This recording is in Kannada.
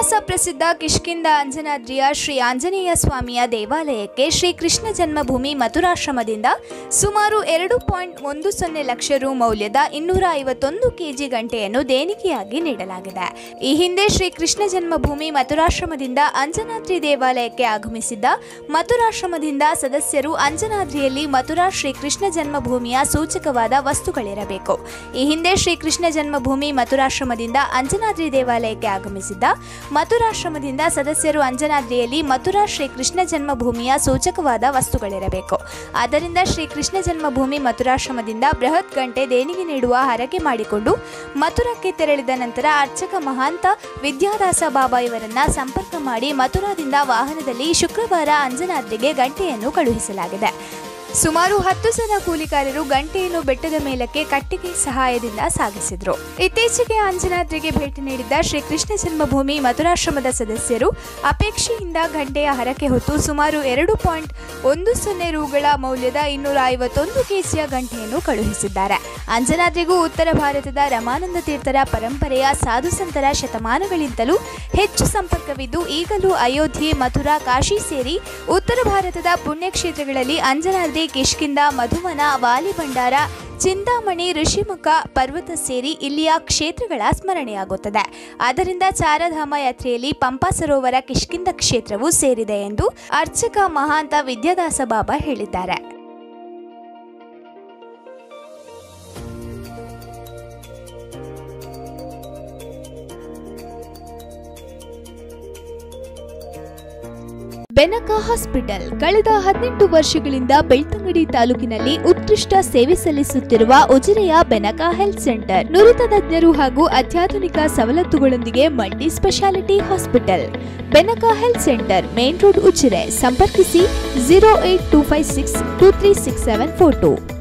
ಇತಿಹಾಸ ಪ್ರಸಿದ್ಧ ಕಿಷ್ಕಿಂದ ಅಂಜನಾದ್ರಿಯ ಶ್ರೀ ಆಂಜನೇಯ ಸ್ವಾಮಿಯ ದೇವಾಲಯಕ್ಕೆ ಶ್ರೀ ಕೃಷ್ಣ ಜನ್ಮಭೂಮಿ ಮಥುರಾಶ್ರಮದಿಂದ ಸುಮಾರು ಎರಡು ಪಾಯಿಂಟ್ ಒಂದು ಸೊನ್ನೆ ಲಕ್ಷ ರು ಮೌಲ್ಯದ ಇನ್ನೂರ ಐವತ್ತೊಂದು ಕೆಜಿ ಗಂಟೆಯನ್ನು ದೇಣಿಗೆಯಾಗಿ ನೀಡಲಾಗಿದೆ ಈ ಹಿಂದೆ ಶ್ರೀ ಕೃಷ್ಣ ಜನ್ಮಭೂಮಿ ಮಥುರಾಶ್ರಮದಿಂದ ಅಂಜನಾದ್ರಿ ದೇವಾಲಯಕ್ಕೆ ಆಗಮಿಸಿದ್ದ ಮಥುರಾಶ್ರಮದಿಂದ ಸದಸ್ಯರು ಅಂಜನಾದ್ರಿಯಲ್ಲಿ ಮಥುರಾ ಶ್ರೀ ಕೃಷ್ಣ ಜನ್ಮಭೂಮಿಯ ಸೂಚಕವಾದ ವಸ್ತುಗಳಿರಬೇಕು ಈ ಹಿಂದೆ ಶ್ರೀ ಕೃಷ್ಣ ಜನ್ಮಭೂಮಿ ಮಥುರಾಶ್ರಮದಿಂದ ಅಂಜನಾದ್ರಿ ದೇವಾಲಯಕ್ಕೆ ಆಗಮಿಸಿದ್ದ ಮಥುರಾಶ್ರಮದಿಂದ ಸದಸ್ಯರು ಅಂಜನಾದ್ರಿಯಲ್ಲಿ ಮಥುರಾ ಶ್ರೀ ಕೃಷ್ಣ ಜನ್ಮಭೂಮಿಯ ಸೂಚಕವಾದ ವಸ್ತುಗಳಿರಬೇಕು ಆದ್ದರಿಂದ ಶ್ರೀ ಕೃಷ್ಣ ಜನ್ಮಭೂಮಿ ಮಥುರಾಶ್ರಮದಿಂದ ಬೃಹತ್ ಗಂಟೆ ದೇಣಿಗೆ ನೀಡುವ ಹರಕೆ ಮಾಡಿಕೊಂಡು ಮಥುರಕ್ಕೆ ತೆರಳಿದ ನಂತರ ಅರ್ಚಕ ಮಹಾಂತ ವಿದ್ಯಾದಾಸ ಬಾಬಾ ಇವರನ್ನ ಸಂಪರ್ಕ ಮಾಡಿ ಮಥುರಾದಿಂದ ವಾಹನದಲ್ಲಿ ಶುಕ್ರವಾರ ಅಂಜನಾದ್ರಿಗೆ ಗಂಟೆಯನ್ನು ಕಳುಹಿಸಲಾಗಿದೆ ಸುಮಾರು ಹತ್ತು ಜನ ಕೂಲಿಕಾರರು ಗಂಟೆಯನ್ನು ಬೆಟ್ಟದ ಮೇಲಕ್ಕೆ ಕಟ್ಟಿಗೆ ಸಹಾಯದಿಂದ ಸಾಗಿಸಿದ್ರು ಇತ್ತೀಚೆಗೆ ಅಂಜನಾದ್ರಿಗೆ ಭೇಟಿ ನೀಡಿದ್ದ ಶ್ರೀ ಕೃಷ್ಣ ಜನ್ಮಭೂಮಿ ಮಥುರಾಶ್ರಮದ ಸದಸ್ಯರು ಅಪೇಕ್ಷೆಯಿಂದ ಗಂಟೆಯ ಹರಕೆ ಹೊತ್ತು ಸುಮಾರು ಎರಡು ಪಾಯಿಂಟ್ ಒಂದು ಸೊನ್ನೆ ರುಗಳ ಮೌಲ್ಯದ ಇನ್ನೂರ ಐವತ್ತೊಂದು ಕೆಜಿಯ ಗಂಟೆಯನ್ನು ಕಳುಹಿಸಿದ್ದಾರೆ ಅಂಜನಾದ್ರಿಗೂ ಉತ್ತರ ಭಾರತದ ರಮಾನಂದ ತೀರ್ಥರ ಪರಂಪರೆಯ ಸಾಧು ಸಂತರ ಶತಮಾನಗಳಿಂದಲೂ ಹೆಚ್ಚು ಸಂಪರ್ಕವಿದ್ದು ಈಗಲೂ ಅಯೋಧ್ಯೆ ಮಥುರಾ ಕಾಶಿ ಸೇರಿ ಉತ್ತರ ಭಾರತದ ಪುಣ್ಯಕ್ಷೇತ್ರಗಳಲ್ಲಿ ಅಂಜನಾದ್ರಿ ಕಿಷ್ಕಿಂದ ಮಧುವನ ವಾಲಿಭಂಡಾರ ಚಿಂತಾಮಣಿ ಋಷಿಮುಖ ಪರ್ವತ ಸೇರಿ ಇಲ್ಲಿಯ ಕ್ಷೇತ್ರಗಳ ಸ್ಮರಣೆಯಾಗುತ್ತದೆ ಆದ್ದರಿಂದ ಚಾರಧಾಮ ಯಾತ್ರೆಯಲ್ಲಿ ಪಂಪಾ ಸರೋವರ ಕಿಷ್ಕಿಂದ ಕ್ಷೇತ್ರವು ಸೇರಿದೆ ಎಂದು ಅರ್ಚಕ ಮಹಾಂತ ವಿದ್ಯಾದಾಸ ಬಾಬಾ ಹೇಳಿದ್ದಾರೆ ಬೆನಕ ಹಾಸ್ಪಿಟಲ್ ಕಳೆದ ಹದಿನೆಂಟು ವರ್ಷಗಳಿಂದ ಬೆಳ್ತಂಗಡಿ ತಾಲೂಕಿನಲ್ಲಿ ಉತ್ಕೃಷ್ಟ ಸೇವೆ ಸಲ್ಲಿಸುತ್ತಿರುವ ಉಜಿರೆಯ ಬೆನಕ ಹೆಲ್ತ್ ಸೆಂಟರ್ ನುರಿತ ತಜ್ಞರು ಹಾಗೂ ಅತ್ಯಾಧುನಿಕ ಸವಲತ್ತುಗಳೊಂದಿಗೆ multi speciality hospital Benaka health centre main road Ujire ಸಂಪರ್ಕಿಸಿ zero eight two five six two three six seven four two